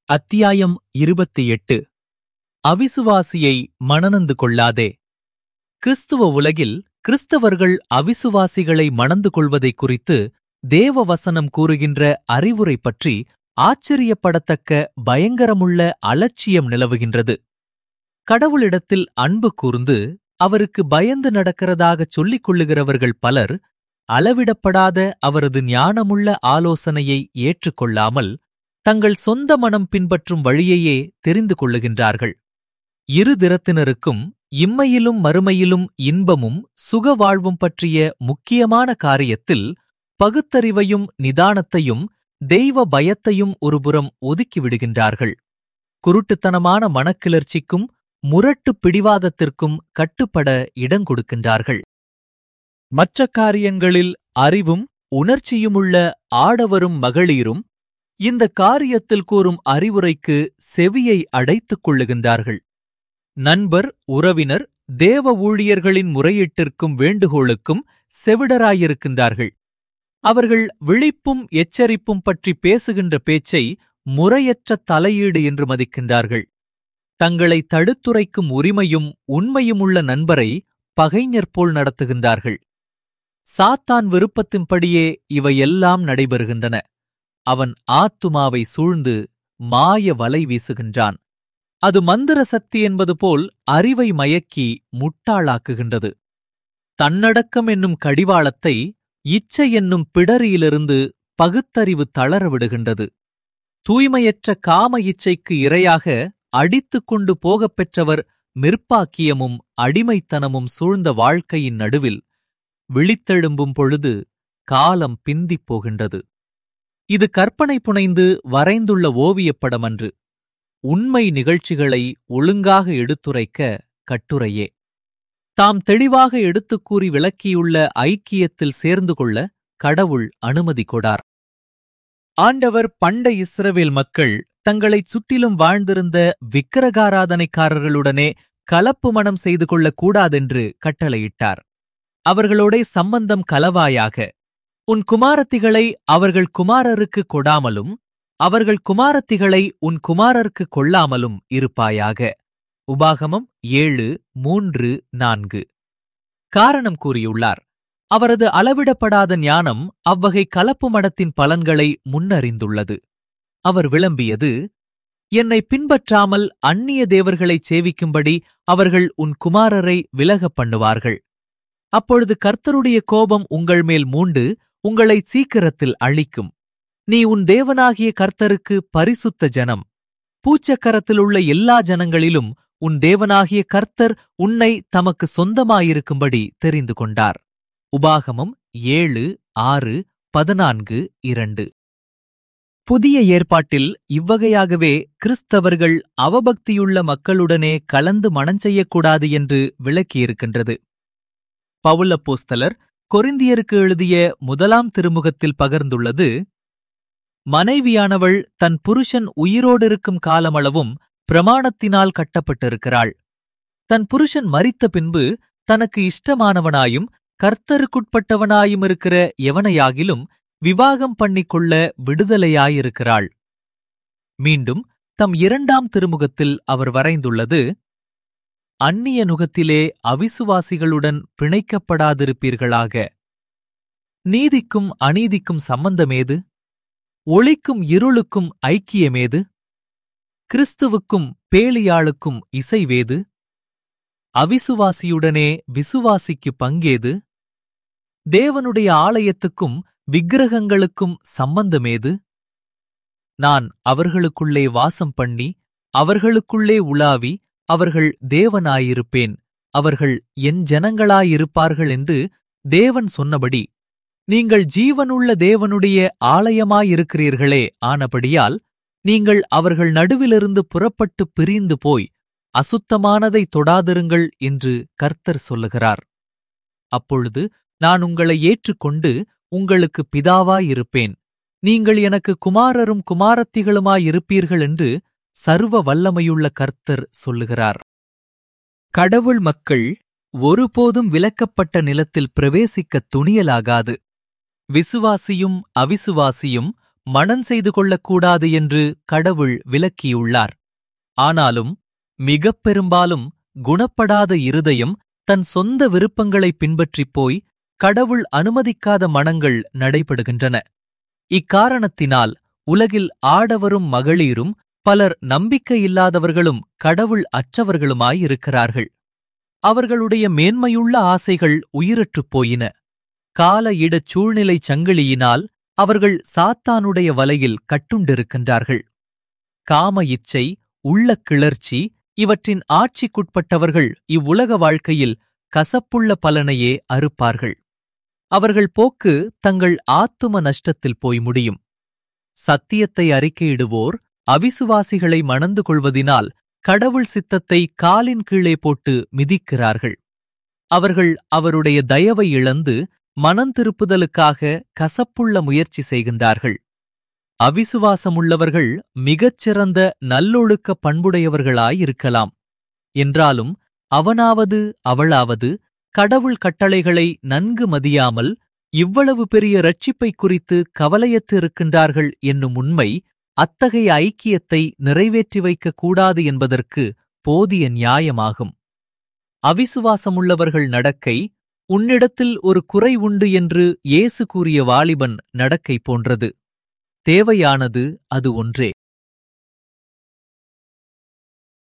அத்தியாயம் இருபத்தி எட்டு அவிசுவாசியை மணனந்து கொள்ளாதே கிறிஸ்துவ உலகில் கிறிஸ்தவர்கள் அவிசுவாசிகளை மணந்து கொள்வதைக் குறித்து தேவ வசனம் கூறுகின்ற அறிவுரை பற்றி ஆச்சரியப்படத்தக்க பயங்கரமுள்ள அலட்சியம் நிலவுகின்றது கடவுளிடத்தில் அன்பு கூர்ந்து அவருக்கு பயந்து நடக்கிறதாகச் சொல்லிக் கொள்ளுகிறவர்கள் பலர் அளவிடப்படாத அவரது ஞானமுள்ள ஆலோசனையை ஏற்றுக்கொள்ளாமல் தங்கள் சொந்த மனம் பின்பற்றும் வழியையே தெரிந்து கொள்ளுகின்றார்கள் இரு திறத்தினருக்கும் இம்மையிலும் மறுமையிலும் இன்பமும் சுக வாழ்வும் பற்றிய முக்கியமான காரியத்தில் பகுத்தறிவையும் நிதானத்தையும் தெய்வ பயத்தையும் ஒருபுறம் ஒதுக்கிவிடுகின்றார்கள் குருட்டுத்தனமான மனக்கிளர்ச்சிக்கும் முரட்டு பிடிவாதத்திற்கும் கட்டுப்பட இடங்கொடுக்கின்றார்கள் மற்ற காரியங்களில் அறிவும் உணர்ச்சியுமுள்ள ஆடவரும் மகளிரும் இந்த காரியத்தில் கூறும் அறிவுரைக்கு செவியை அடைத்துக் கொள்ளுகின்றார்கள் நண்பர் உறவினர் தேவ ஊழியர்களின் முறையீட்டிற்கும் வேண்டுகோளுக்கும் செவிடராயிருக்கின்றார்கள் அவர்கள் விழிப்பும் எச்சரிப்பும் பற்றி பேசுகின்ற பேச்சை முறையற்ற தலையீடு என்று மதிக்கின்றார்கள் தங்களை தடுத்துரைக்கும் உரிமையும் உண்மையுமுள்ள நண்பரை பகைஞர் போல் நடத்துகின்றார்கள் சாத்தான் விருப்பத்தின்படியே இவையெல்லாம் நடைபெறுகின்றன அவன் ஆத்துமாவை சூழ்ந்து மாய வலை வீசுகின்றான் அது மந்திர சக்தி என்பது போல் அறிவை மயக்கி முட்டாளாக்குகின்றது தன்னடக்கம் என்னும் கடிவாளத்தை இச்சை என்னும் பிடரியிலிருந்து பகுத்தறிவு தளர விடுகின்றது தூய்மையற்ற காம இச்சைக்கு இரையாக அடித்துக் கொண்டு போகப் பெற்றவர் மிர்ப்பாக்கியமும் அடிமைத்தனமும் சூழ்ந்த வாழ்க்கையின் நடுவில் விழித்தெழும்பும் பொழுது காலம் பிந்திப் போகின்றது இது கற்பனை புனைந்து வரைந்துள்ள ஓவியப்படம் அன்று உண்மை நிகழ்ச்சிகளை ஒழுங்காக எடுத்துரைக்க கட்டுரையே தாம் தெளிவாக எடுத்துக் கூறி விளக்கியுள்ள ஐக்கியத்தில் சேர்ந்து கொள்ள கடவுள் அனுமதி கொடார் ஆண்டவர் பண்ட இஸ்ரவேல் மக்கள் தங்களைச் சுற்றிலும் வாழ்ந்திருந்த விக்கிரகாராதனைக்காரர்களுடனே கலப்பு மணம் செய்து கொள்ளக் கூடாதென்று கட்டளையிட்டார் அவர்களோடே சம்பந்தம் கலவாயாக உன் குமாரத்திகளை அவர்கள் குமாரருக்கு கொடாமலும் அவர்கள் குமாரத்திகளை உன் குமாரருக்கு கொள்ளாமலும் இருப்பாயாக உபாகமம் ஏழு மூன்று நான்கு காரணம் கூறியுள்ளார் அவரது அளவிடப்படாத ஞானம் அவ்வகை கலப்பு மடத்தின் பலன்களை முன்னறிந்துள்ளது அவர் விளம்பியது என்னை பின்பற்றாமல் அந்நிய தேவர்களைச் சேவிக்கும்படி அவர்கள் உன் குமாரரை விலகப் பண்ணுவார்கள் அப்பொழுது கர்த்தருடைய கோபம் உங்கள் மேல் மூண்டு உங்களை சீக்கிரத்தில் அழிக்கும் நீ உன் தேவனாகிய கர்த்தருக்கு பரிசுத்த ஜனம் பூச்சக்கரத்திலுள்ள எல்லா ஜனங்களிலும் உன் தேவனாகிய கர்த்தர் உன்னை தமக்கு சொந்தமாயிருக்கும்படி தெரிந்து கொண்டார் உபாகமம் ஏழு ஆறு பதினான்கு இரண்டு புதிய ஏற்பாட்டில் இவ்வகையாகவே கிறிஸ்தவர்கள் அவபக்தியுள்ள மக்களுடனே கலந்து மணஞ்செய்யக்கூடாது என்று விளக்கியிருக்கின்றது பவுலப்போஸ்தலர் கொரிந்தியருக்கு எழுதிய முதலாம் திருமுகத்தில் பகர்ந்துள்ளது மனைவியானவள் தன் புருஷன் உயிரோடிருக்கும் காலமளவும் பிரமாணத்தினால் கட்டப்பட்டிருக்கிறாள் தன் புருஷன் மரித்த பின்பு தனக்கு இஷ்டமானவனாயும் கர்த்தருக்குட்பட்டவனாயும் இருக்கிற எவனையாகிலும் விவாகம் பண்ணிக்கொள்ள விடுதலையாயிருக்கிறாள் மீண்டும் தம் இரண்டாம் திருமுகத்தில் அவர் வரைந்துள்ளது அந்நிய நுகத்திலே அவிசுவாசிகளுடன் பிணைக்கப்படாதிருப்பீர்களாக நீதிக்கும் அநீதிக்கும் சம்பந்தமேது ஒளிக்கும் இருளுக்கும் ஐக்கியமேது கிறிஸ்துவுக்கும் பேலியாளுக்கும் இசைவேது அவிசுவாசியுடனே விசுவாசிக்கு பங்கேது தேவனுடைய ஆலயத்துக்கும் விக்கிரகங்களுக்கும் சம்பந்தமேது நான் அவர்களுக்குள்ளே வாசம் பண்ணி அவர்களுக்குள்ளே உலாவி அவர்கள் தேவனாயிருப்பேன் அவர்கள் என் ஜனங்களாயிருப்பார்கள் என்று தேவன் சொன்னபடி நீங்கள் ஜீவனுள்ள தேவனுடைய ஆலயமாயிருக்கிறீர்களே ஆனபடியால் நீங்கள் அவர்கள் நடுவிலிருந்து புறப்பட்டு பிரிந்து போய் அசுத்தமானதை தொடாதிருங்கள் என்று கர்த்தர் சொல்லுகிறார் அப்பொழுது நான் உங்களை ஏற்றுக்கொண்டு உங்களுக்கு பிதாவாயிருப்பேன் நீங்கள் எனக்கு குமாரரும் குமாரத்திகளுமாயிருப்பீர்கள் என்று சர்வ வல்லமையுள்ள கர்த்தர் சொல்லுகிறார் கடவுள் மக்கள் ஒருபோதும் விலக்கப்பட்ட நிலத்தில் பிரவேசிக்கத் துணியலாகாது விசுவாசியும் அவிசுவாசியும் மணன் செய்து கொள்ளக்கூடாது என்று கடவுள் விலக்கியுள்ளார் ஆனாலும் மிகப் பெரும்பாலும் குணப்படாத இருதயம் தன் சொந்த விருப்பங்களை பின்பற்றிப் போய் கடவுள் அனுமதிக்காத மணங்கள் நடைபெறுகின்றன இக்காரணத்தினால் உலகில் ஆடவரும் மகளிரும் பலர் நம்பிக்கையில்லாதவர்களும் கடவுள் அற்றவர்களுமாயிருக்கிறார்கள் அவர்களுடைய மேன்மையுள்ள ஆசைகள் உயிரற்றுப் போயின கால இடச் சூழ்நிலைச் சங்கிலியினால் அவர்கள் சாத்தானுடைய வலையில் கட்டுண்டிருக்கின்றார்கள் காம இச்சை உள்ள கிளர்ச்சி இவற்றின் ஆட்சிக்குட்பட்டவர்கள் இவ்வுலக வாழ்க்கையில் கசப்புள்ள பலனையே அறுப்பார்கள் அவர்கள் போக்கு தங்கள் ஆத்தும நஷ்டத்தில் போய் முடியும் சத்தியத்தை அறிக்கையிடுவோர் அவிசுவாசிகளை மணந்து கொள்வதினால் கடவுள் சித்தத்தை காலின் கீழே போட்டு மிதிக்கிறார்கள் அவர்கள் அவருடைய தயவை இழந்து மனந்திருப்புதலுக்காக கசப்புள்ள முயற்சி செய்கின்றார்கள் அவிசுவாசமுள்ளவர்கள் மிகச்சிறந்த நல்லொழுக்க பண்புடையவர்களாயிருக்கலாம் என்றாலும் அவனாவது அவளாவது கடவுள் கட்டளைகளை நன்கு மதியாமல் இவ்வளவு பெரிய இரட்சிப்பை குறித்து கவலையற்று இருக்கின்றார்கள் என்னும் உண்மை அத்தகைய ஐக்கியத்தை நிறைவேற்றி வைக்கக் கூடாது என்பதற்கு போதிய நியாயமாகும் அவிசுவாசமுள்ளவர்கள் நடக்கை உன்னிடத்தில் ஒரு குறை உண்டு என்று இயேசு கூறிய வாலிபன் நடக்கை போன்றது தேவையானது அது ஒன்றே